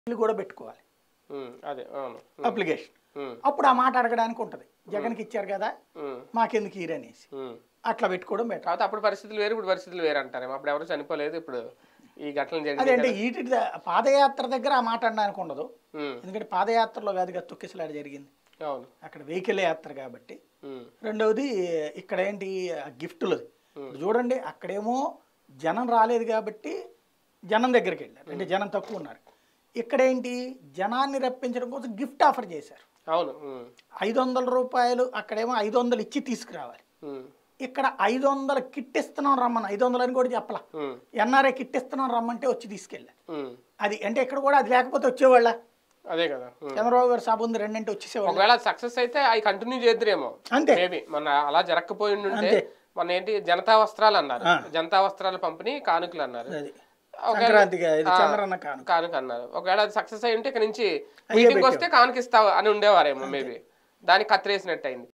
వీళ్ళు కూడా పెట్టుకోవాలి ఉమ్, అదే అవును అప్లికేషన్ ఉమ్, అప్పుడు ఆ మాట అడగడానికి ఉంటుంది జగన్కి ఇచ్చారు కదా ఉమ్, మాకెందుకు ఈరనేసి ఉమ్. అట్లా పెట్టుకోవడం బెటర్ కాకపోతే అప్పుడు పరిస్థితులు వేరు ఇప్పుడు పరిస్థితులు వేరు అంటారేమో అప్పుడు ఎవరు చనిపోలేదు ఇప్పుడు ఈ ఘటనలు అదే జరిగింది అంటే ఈటి ద- పాదయాత్ర దగ్గర ఆ మాట అనడానికి ఉండదు ఉమ్, ఎందుకంటే పాదయాత్రలో కాదు కదా తొక్కిసలాట జరిగింది అవును అక్కడ వెహికల్ యాత్ర కాబట్టి ఉమ్, రెండవది ఇక్కడ ఏంటి ఆ గిఫ్టులు ఇప్పుడు చూడండి అక్కడేమో జనం రాలేదు కాబట్టి జనం దగ్గరికి వెళ్ళారు అంటే జనం తక్కువ ఉన్నారు ఇక్కడేంటి జనాన్ని రప్పించడం కోసం గిఫ్ట్ ఆఫర్ చేశారు అవును ఉమ్, ఐదు వందల రూపాయలు అక్కడేమో ఐదు వందలు ఇచ్చి తీసుకురావాలి ఉమ్, ఇక్కడ ఐదు వందల కిట్ ఇస్తున్నాం రమ్మని ఐదు వందలు అని కూడా చెప్పలా ఉమ్, ఎన్ఆర్ఐ కిట్ ఇస్తున్నాం రమ్మంటే వచ్చి తీసుకెళ్ళారు ఉమ్. అది అంటే ఇక్కడ కూడా అది లేకపోతే వచ్చేవాళ్ళ అదే కదా ఉమ్. చంద్రబాబు గారు సభ ఉంది రెండంటే వచ్చేసేవాళ్ళు ఒకవేళ సక్సెస్ అయితే అవి కంటిన్యూ చేద్దరేమో అంతే మేబీ మన అలా జరగకపోయి ఉంటే అంతే. మన ఏంటి జనతా వస్త్రాలు అన్నారు ఆ. జనతా వస్త్రాల పంపిణీ కానుకలు అన్నారు అది ఒకవేళ- సంక్రాంతికి ఇది ఆ, చంద్రన్న కాను కానుక అన్నారు ఒకవేళ అది సక్సెస్ అయి ఉంటే ఇక్కడ నుంచి మీటింగ్ వస్తే కానుక ఇస్తావు అని ఉండేవారేమో మేబీ దానికి కత్తిరేసినట్టు అయింది